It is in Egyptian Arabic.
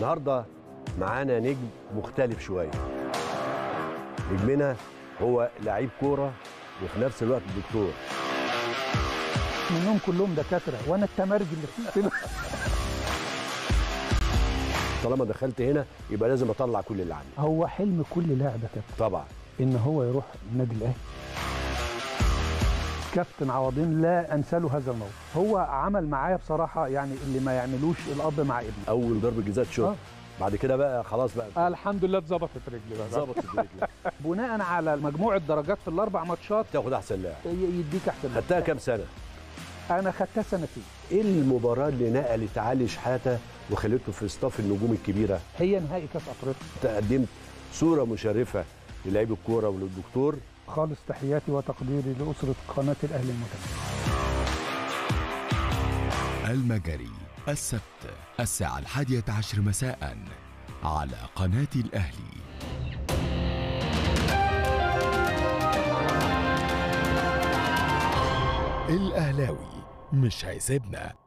النهارده معانا نجم مختلف شويه نجمنا هو لعيب كوره وفي نفس الوقت دكتور منهم كلهم دكاتره وانا التمرج اللي في الفيلم طالما دخلت هنا يبقى لازم اطلع كل اللي عندي هو حلم كل لاعب يا كابتن طبعا ان هو يروح النادي الاهلي كابتن عوضين لا انسى له هذا الموقف هو عمل معايا بصراحه يعني اللي ما يعملوش الاب مع ابنه اول ضربه جزاء شوط آه. بعد كده بقى خلاص بقى الحمد لله اتظبطت رجلي بقى ظبطت رجلك بناء على مجموع الدرجات في الاربع ماتشات تاخد احسن لاعب ي- يديك احسن لاعب. خدتها كام سنه انا خدتها سنتين ايه المباراه اللي نقلت علي شحاته وخلته في اصطاف النجوم الكبيره هي نهائي كاس افريقيا تقدمت صوره مشرفه للاعيب الكوره وللدكتور خالص تحياتي وتقديري لاسره قناه الاهلي المتابعه المجري السبت الساعة الحادية عشر مساء على قناة الأهلي الأهلاوي مش هيسيبنا